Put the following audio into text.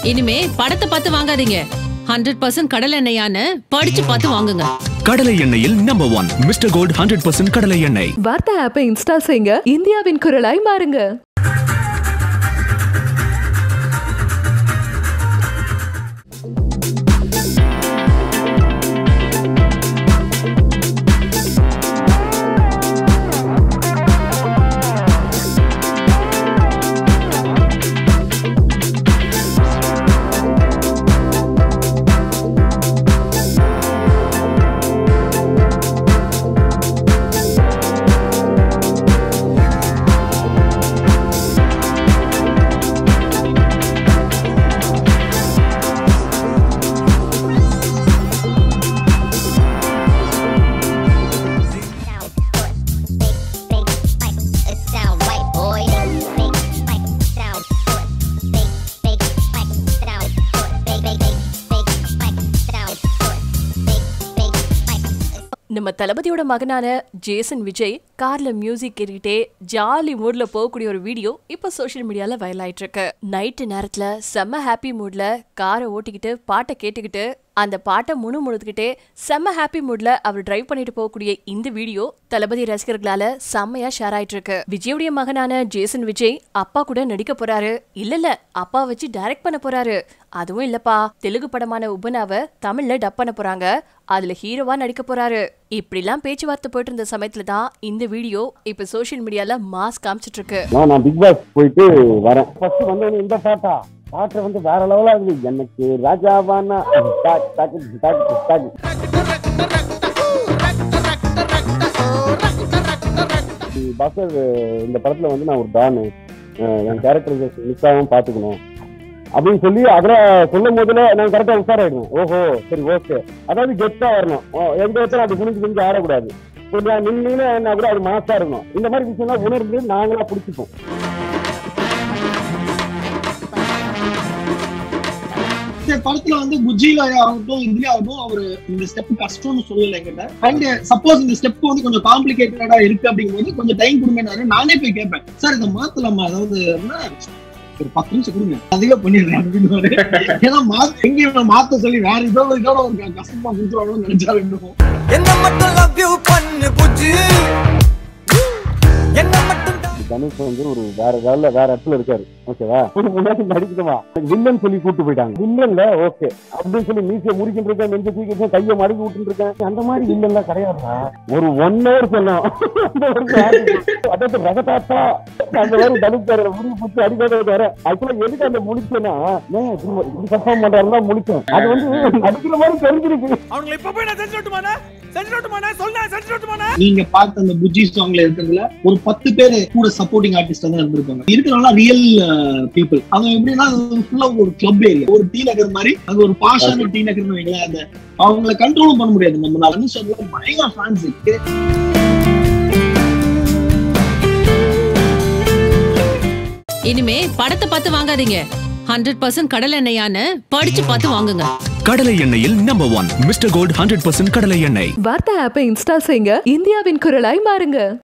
இனிமே படத்தை பார்த்து வாங்காதீங்க ஹண்ட்ரட் பர்சன்ட் கடல் எண்ணெயான்னு படிச்சு பார்த்து வாங்குங்க கடலை எண்ணெயில் number one Mr Gold hundred percent கடலை எண்ணெய் வார்த்தை ஆப்பை இன்ஸ்டால் செய்யுங்க இந்தியாவின் குரலாய் மாறுங்க sound push. Big, big spike. It sound white boy. Big spike. Sound push. Big, big spike. Sound push. Big, big, big, big spike. Sound push. Big, big spike. நம்ம தளபதியோட மகனான ஜேசன் விஜய் கார்ல மியூசிக் கேட்டுக்கிட்டே jolly மூட்ல போகக்கூடிய ஒரு video இப்ப social மீடியால வைரல் ஆயிட்டு இருக்கு நைட்டு நேரத்துல செம்ம ஹாப்பி மூட்ல காரை ஓட்டிக்கிட்டு பாட்டை கேட்டுக்கிட்டு அந்த பாட்டை முணு முழுதுகிட்டே செம்ம ஹாப்பி மூட்ல அவர் டிரைவ் பண்ணிட்டு போகக்கூடிய இந்த வீடியோ தளபதி ரசிகர்களால செம்மையா ஷேர் ஆயிட்டு இருக்கு விஜயுடைய மகனான ஜேசன் விஜய் அப்பா கூட நடிக்க போறாரு இல்ல இல்ல அப்பா வச்சு டைரக்ட் பண்ண போறாரு அதுவும் இல்லப்பா தெலுங்கு படமான உபனாவை தமிழ்ல டப் பண்ண போறாங்க அதுல ஹீரோவா நடிக்க போறாரு இப்படிலாம் பேச்சுவார்த்தை போயிட்டு இருந்த சமயத்துல தான் இந்த வீடியோ இப்ப சோஷியல் மீடியால மாஸ் காமிச்சிட்டு இருக்கு நான் நான் பிக் பாஸ் போயிட்டு வரேன் ஃபர்ஸ்ட் வந்தவனே இந்த பாட்டா பாட்டு வந்து வேற லெவலா இருக்குது எனக்கு ராஜாவானா டாக், டாக், டாக், டாக். பாஸ்கர் இந்த படத்துல வந்து நான் ஒரு டானு அஹ் என் கேரக்டரைசேஷன் மிஸ் ஆகாம பாத்துக்கணும் அப்படின்னு சொல்லி அதுல சொல்லும் போதுல நான் கரெக்டா உஷாராயிடுவேன் ஓஹோ சரி ஓகே அதாவது கெத்தா வரணும் ஓ, எந்த இடத்துல அது குனிஞ்சு குனிஞ்சு ஆடக்கூடாது இப்போ நான் நின்று என்ன கூட அது மாசா இருக்கணும் இந்த மாதிரி விஷயம்லாம் உணர்ந்து நாங்களா பிடிச்சிப்போம் இந்த படத்துல வந்து புஜில ஆகட்டும் இதுலயே ஆகட்டும் அவரு இந்த ஸ்டெப் கஷ்டம்னு சொல்லல என்கிட்ட அண்ட் சப்போஸ் இந்த ஸ்டெப் வந்து கொஞ்சம் காம்ப்ளிகேட்டடா இருக்கு அப்படிங்கும்போது கொஞ்சம் டைம் கொடுங்கன்னாரு நானே போய் கேட்பேன் சார் இதை மாத்தலாமா அதாவது என்ன, ஒரு பத்து நிமிஷம் கொடுங்க அதுவே பண்ணிடுறேன் அப்படின்னு ஏன்னா மாத்த எங்கேயும் மாத்த சொல்லி வேற இதோ இதோட ஒரு கஷ்டமா கொடுத்துருவாங்கன்னு நினைச்சா இன்னும் என்ன மட்டும் லவ் யூ பண்ணு புஜ்ஜி என்ன மட்டும் தனுஷ் வந்து ஒரு வேற வேலை வேற இடத்துல இருக்காரு ஓகேவா முன்னாடி நடிக்கணுமா வில்லன் சொல்லி கூட்டு போயிட்டாங்க வில்லன்ல ஓகே அப்படின்னு சொல்லி மீசிய முறிக்கிட்டு இருக்கேன் நெஞ்ச தூக்கிட்டு கையை மடக்கி விட்டுட்டு இருக்கேன் அந்த மாதிரி வில்லன்லாம் கிடையாதுடா ஒரு ஒன் ஹவர் சொன்னோம் அந்த ஒரு ஆர்டிஸ்ட். அதாவது ரகதாத்தா அந்த மாதிரி தனுஷ் சார் முடி பிடிச்சி அடிக்காத வேற ஆக்சுவலா எதுக்கு அந்த முடிச்சேன்னா ஏன் இப்படி இப்படி பர்ஃபார்ம் பண்றாருன்னா முடிச்சேன் அது வந்து அடிக்கிற மாதிரி தெரிஞ்சிருக்கு அவங்களை இப்ப போய் நான் செஞ்சு விட்டுமானே செஞ்சு விட்டுமானே சொல்ல செஞ்சு விட்டுமானே நீங்க பார்த்த அந்த புஜி சாங்ல இருக்கிறதுல ஒரு பத்து பேர் கூட சப்போர்ட்டிங் ஆர்டிஸ்டா தான் இருந்திருப்பாங்க இருக்கிறவங்க ரியல் பீப்புள் அவங்க எப்படின்னா ஃபுல்லா ஒரு கிளப் ஏரியா ஒரு டி நகர் மாதிரி அது ஒரு பாஷான டி நகர்னு வைங்களேன் அந்த அவங்கள கண்ட்ரோலும் பண்ண முடியாது நம்ம வந்து சொல்ல பயங்கர ஃபேன்ஸ் இனிமே படத்தை பார்த்து வாங்காதீங்க ஹண்ட்ரட் பர்சன்ட் கடல் எண்ணெயான்னு படிச்சு பார்த்து வாங்குங்க கடலை எண்ணெயில் number one Mr Gold hundred percent கடலை எண்ணெய் வார்த்தை ஆப்பை இன்ஸ்டால் செய்யுங்க இந்தியாவின் குரலாய் மாறுங்க